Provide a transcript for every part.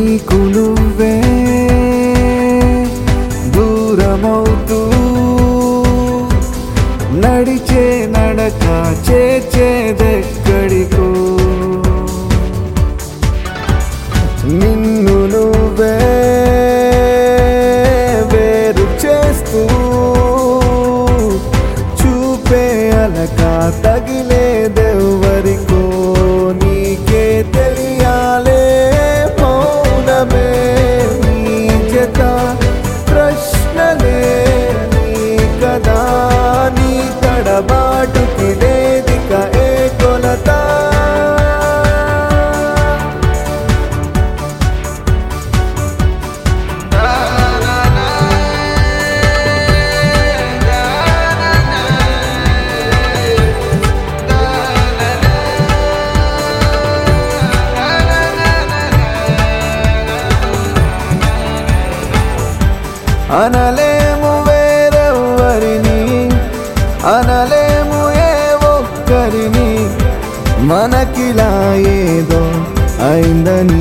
నీకు నువ్వే దూరమవుతూ నడిచే నడక చేచేదెక్కడికో నిన్ను నువ్వే వేరు చేస్తూ చూపే అలక తగిలేదెవ్వరికో నీకే తెలియాలే మౌనమే నీ జత ప్రశ్నలే నీ కదా నీ తడబాటుకి వేదిక ఏ కొలత అనలేము వేరెవ్వరిని అనలేము ఏ ఒక్కరిని మనకిలా ఏదో అయిందని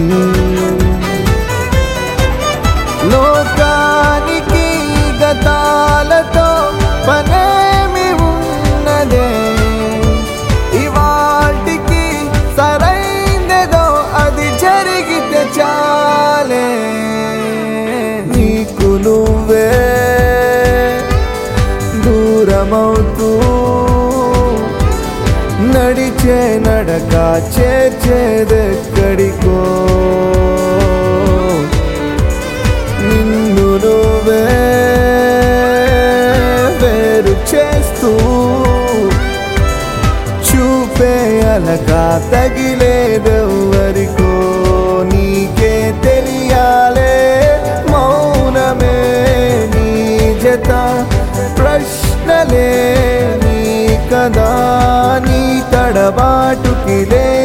లోకానికి గతాలతో పనేమి ఉన్నదే ఇవాటికి సరైనదో అది జరిగితే చాలే నీకు నువ్వే దూరమవుతూ నడిచే నడక చేర్చేదెక్కడికో నిన్ను నువ్వే వేరు చేస్తూ చూపే అలక తగిలేదెవ్వరికో నీకే తెలియాలే మౌనమే నీ జత ప్రశ్నలే నీ కదా నీ తడబాటుకి లే